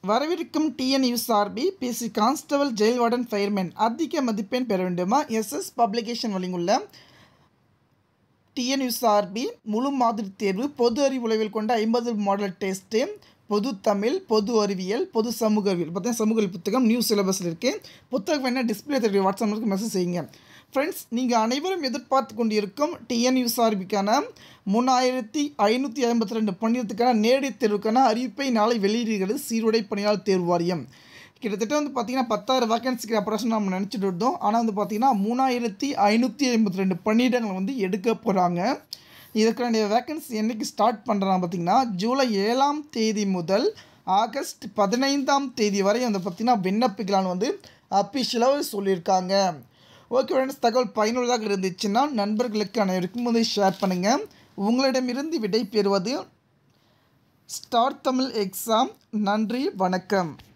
வரவிருக்கும் TNUSRB PC constable jail warden fireman அதிக மதிப்பெண் பெற வேண்டுமா எஸ்எஸ் பப்ளிகேஷன் வழங்கியுள்ள டிஎன்யூஎஸ்ஆர்பி முழு மாதிரி தேர்வு பொது அறிவு உளவியல் கொண்ட ஐம்பது மாடல் டெஸ்ட்டு பொது தமிழ் பொது அறிவியல் பொது சமூக அறிவியல் பார்த்தீங்கன்னா சமூக அறிவியல் புத்தகம் நியூ சிலபஸில் இருக்குது புத்தகம் வேணால் டிஸ்பிளே தெரியும் வாட்ஸ்அப் நம்பருக்கு மெசேஜ் செய்யுங்க ஃப்ரெண்ட்ஸ் நீங்கள் அனைவரும் எதிர்பார்த்து கொண்டிருக்கும் டிஎன்யூஎஸ்ஆர்பிக்கான மூணாயிரத்தி ஐநூற்றி ஐம்பத்தி ரெண்டு பணியிடத்துக்கான நேரடி தேர்வுக்கான அறிவிப்பை நாளை வெளியிடுகிறது சீருடை பணியாளர் தேர்வு வாரியம் கிட்டத்தட்ட வந்து பார்த்திங்கன்னா பத்தாயிரம் வேகன்சிக்கு அப்புறம் நம்ம நினச்சிட்டு இருந்தோம் ஆனால் வந்து பார்த்திங்கன்னா மூணாயிரத்தி ஐநூற்றி ஐம்பத்தி ரெண்டு பணியிடங்கள் வந்து எடுக்க போகிறாங்க இதுக்கான வேக்கன்சி என்றைக்கு ஸ்டார்ட் பண்ணுறாங்க பார்த்திங்கன்னா ஜூலை ஏழாம் தேதி முதல் ஆகஸ்ட் பதினைந்தாம் தேதி வரை வந்து பார்த்திங்கன்னா விண்ணப்பிக்கலான்னு வந்து அஃபிஷியலாக சொல்லியிருக்காங்க ஓகே ஃப்ரெண்ட்ஸ் தகவல் பயனுள்ளதாக இருந்துச்சுன்னா நண்பர்களுக்கு அனைவருக்கும் வந்து ஷேர் பண்ணுங்கள் உங்களிடமிருந்து விடை பெறுவது ஸ்டார் தமிழ் எக்ஸாம் நன்றி வணக்கம்